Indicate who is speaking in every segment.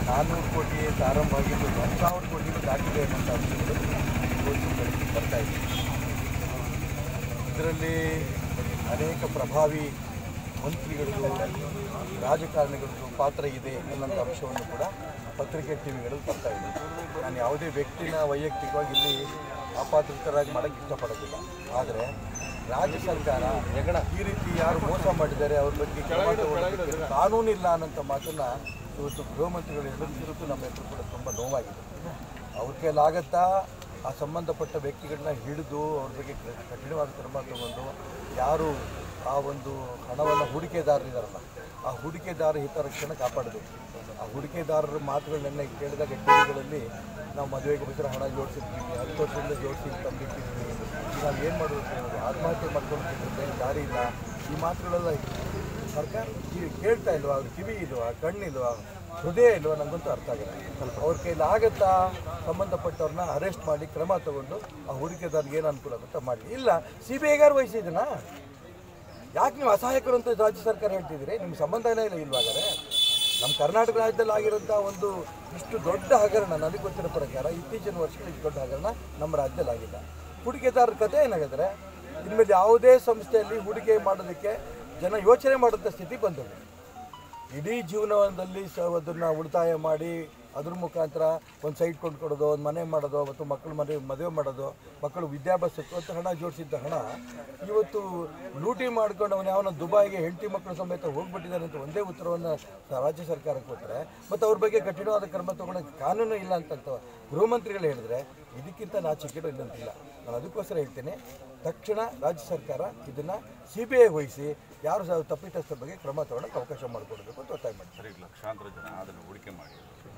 Speaker 1: ನಾನ್ನೂರು ಕೋಟಿ ಪ್ರಾರಂಭ ಆಗಿದ್ದು ಒಂದು ಸಾವಿರ ಕೋಟಿಗೂ ದಾಟಿದೆ ಅನ್ನೋಂಥ ಅಂಶಗಳು ಇವತ್ತು ಬೆಳಕಿಗೆ ಬರ್ತಾ ಇದೆ ಇದರಲ್ಲಿ ಅನೇಕ ಪ್ರಭಾವಿ ಮಂತ್ರಿಗಳದ್ದು ರಾಜಕಾರಣಿಗಳದ್ದು ಪಾತ್ರ ಇದೆ ಅನ್ನೋಂಥ ಅಂಶವನ್ನು ಕೂಡ ಪತ್ರಿಕೆ ಟಿ ವಿಗಳಲ್ಲಿ ಬರ್ತಾ ಇದೆ ನಾನು ಯಾವುದೇ ವ್ಯಕ್ತಿನ ವೈಯಕ್ತಿಕವಾಗಿ ಇಲ್ಲಿ ಅಪಾತ್ರತರಾಗಿ ಮಾಡೋಕ್ಕೆ ಇಷ್ಟಪಡೋದಿಲ್ಲ ಆದರೆ ರಾಜ್ಯ ಸರ್ಕಾರ ಈ ರೀತಿ ಯಾರು ಮೋಸ ಮಾಡಿದ್ದಾರೆ ಅವ್ರ ಬಗ್ಗೆ ಕ್ರಮ ತಗೊಳ್ಳೋದಕ್ಕೆ ಕಾನೂನಿಲ್ಲ ಅನ್ನೋಂಥ ಮಾತನ್ನು ಇವತ್ತು ಗೃಹ ಮಂತ್ರಿಗಳು ಹೇಳುತ್ತಿರೋದು ನಮ್ಮ ಹೆಸರು ಕೂಡ ತುಂಬ ನೋವಾಗಿದೆ ಅವ್ರ ಕೈಲಾಗತ್ತಾ ಆ ಸಂಬಂಧಪಟ್ಟ ವ್ಯಕ್ತಿಗಳನ್ನ ಹಿಡಿದು ಅವ್ರ ಬಗ್ಗೆ ಕ- ಕಠಿಣವಾದ ಕ್ರಮ ತಗೊಂಡು ಯಾರು ಆ ಒಂದು ಹಣವನ್ನು ಹೂಡಿಕೆದಾರರಿದಾರಲ್ಲ ಆ ಹೂಡಿಕೆದಾರ ಹಿತರಕ್ಷಣೆ ಕಾಪಾಡಬೇಕು ಆ ಹೂಡಿಕೆದಾರರ ಮಾತುಗಳನ್ನೆಲ್ಲ ಕೇಳಿದಾಗ ಟಿವಿಗಳಲ್ಲಿ ನಾವು ಮದುವೆಗೆ ಬೇಕಾದ್ರೆ ಹಣ ಜೋಡಿಸಿರ್ತೀವಿ ಹತ್ತು ವರ್ಷದಿಂದ ಜೋಡಿಸಿ ತಂದಿಟ್ಟಿದ್ದೀವಿ ಈಗ ನಾವು ಏನು ಮಾಡಬೇಕು ಅನ್ನೋದು ಆತ್ಮಹತ್ಯೆ ಮಾಡ್ಕೊಂಡು ಬೇರೆ ದಾರಿ ಇಲ್ಲ ಈ ಮಾತುಗಳೆಲ್ಲ ಸರ್ಕಾರ ಕಿವಿ ಕೇಳ್ತಾ ಇಲ್ವಾ ಅವ್ರ ಕಿವಿ ಇಲ್ವಾ ಕಣ್ಣಿಲ್ವಾ ಹೃದಯ ಇಲ್ವಾ ನನಗಂತೂ ಅರ್ಥ ಆಗಿಲ್ಲ ಅವ್ರ ಕೈಲಿ ಆಗತ್ತಾ ಸಂಬಂಧಪಟ್ಟವ್ರನ್ನ ಅರೆಸ್ಟ್ ಮಾಡಿ ಕ್ರಮ ತಗೊಂಡು ಆ ಹೂಡಿಕೆದಾರ್ಗೆ ಏನು ಅನುಕೂಲ ಆಗುತ್ತಾ ಮಾಡಿ ಇಲ್ಲ ಸಿ ಬಿ ಐಗಾರು ವಹಿಸಿದನಾ ಯಾಕೆ ನೀವು ಅಸಹಾಯಕರು ಅಂತ ರಾಜ್ಯ ಸರ್ಕಾರ ಹೇಳ್ತಿದ್ದೀರಿ ನಿಮ್ಮ ಸಂಬಂಧನೇ ಇಲ್ಲ ಇಲ್ವಾಗಾರೆ ನಮ್ಮ ಕರ್ನಾಟಕ ರಾಜ್ಯದಲ್ಲಿ ಆಗಿರೋಂಥ ಒಂದು ಇಷ್ಟು ದೊಡ್ಡ ಹಗರಣ ನನಗೆ ಗೊತ್ತಿರೋ ಪ್ರಕಾರ ಇತ್ತೀಚಿನ ವರ್ಷಗಳು ಇಷ್ಟು ದೊಡ್ಡ ಹಗರಣ ನಮ್ಮ ರಾಜ್ಯದಲ್ಲಿ ಆಗಿಲ್ಲ ಹೂಡಿಕೆದಾರರ ಕಥೆ ಏನಾಗಿದ್ರೆ ಇನ್ಮೇಲೆ ಯಾವುದೇ ಸಂಸ್ಥೆಯಲ್ಲಿ ಹೂಡಿಕೆ ಮಾಡೋದಕ್ಕೆ ಜನ ಯೋಚನೆ ಮಾಡೋಂಥ ಸ್ಥಿತಿ ಬಂದಿದೆ ಇಡೀ ಜೀವನದಲ್ಲಿ ಸ ಅದನ್ನು ಉಳಿತಾಯ ಮಾಡಿ ಅದ್ರ ಮುಖಾಂತರ ಒಂದು ಸೈಟ್ ಕೊಂಡ್ಕೊಡೋದು ಒಂದು ಮನೆ ಮಾಡೋದು ಮತ್ತು ಮಕ್ಕಳು ಮನೆ ಮದುವೆ ಮಾಡೋದು ಮಕ್ಕಳು ವಿದ್ಯಾಭ್ಯಾಸಕ್ಕೆ ಅಂತ ಹಣ ಜೋಡಿಸಿದ್ದ ಹಣ ಇವತ್ತು ಲೂಟಿ ಮಾಡ್ಕೊಂಡು ಅವನು ಯಾವನ ದುಬೈಗೆ ಹೆಂಡತಿ ಮಕ್ಕಳು ಸಮೇತ ಹೋಗ್ಬಿಟ್ಟಿದ್ದಾನೆ ಅಂತ ಒಂದೇ ಉತ್ತರವನ್ನು ರಾಜ್ಯ ಸರ್ಕಾರಕ್ಕೆ ಕೊಟ್ಟರೆ ಮತ್ತು ಅವ್ರ ಬಗ್ಗೆ ಕಠಿಣವಾದ ಕ್ರಮ ತಗೊಳ್ಳೋಕೆ ಕಾನೂನು ಇಲ್ಲ ಅಂತಂತ ಗೃಹ ಮಂತ್ರಿಗಳು ಹೇಳಿದ್ರೆ ಇದಕ್ಕಿಂತ ನಾಚಿಕೆಡು ಇಲ್ಲಂತಿಲ್ಲ ನಾನು ಅದಕ್ಕೋಸ್ಕರ ಹೇಳ್ತೇನೆ ತಕ್ಷಣ ರಾಜ್ಯ ಸರ್ಕಾರ ಇದನ್ನು ಸಿ ಬಿ ಐ ವಹಿಸಿ ಯಾರು ಸಹ ತಪ್ಪಿತಸ್ಥರ ಬಗ್ಗೆ ಕ್ರಮ ತಗೊಳ್ಳೋಕೆ ಅವಕಾಶ ಮಾಡಿಕೊಡ್ಬೇಕು ಅಂತ ಒತ್ತಾಯ ಮಾಡ್ತಾರೆ
Speaker 2: ಸರಿ ಲಕ್ಷಾಂತರ ಜನ ಅದನ್ನು ಹೂಡಿಕೆ ಮಾಡಿ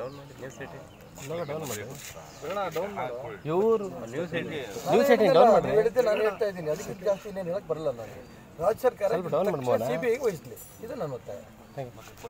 Speaker 3: ಇವರು ನ್ಯೂಸ್
Speaker 1: ನಾನು ಹೇಳಿದ್ದೆ ನಾನು ಹೇಳ್ತಾ ಇದ್ದೀನಿ ಅದಕ್ಕೆ ಜಾಸ್ತಿ ಇನ್ನೇನು ಹೇಳಕ್ಕೆ ಬರಲ್ಲ ನನಗೆ ರಾಜ್ಯ ಸರ್ಕಾರ ಸಿ ಬಿ ಐಗೆ ವಹಿಸಲಿ ಇದು ನನ್ನ ಒತ್ತಾಯ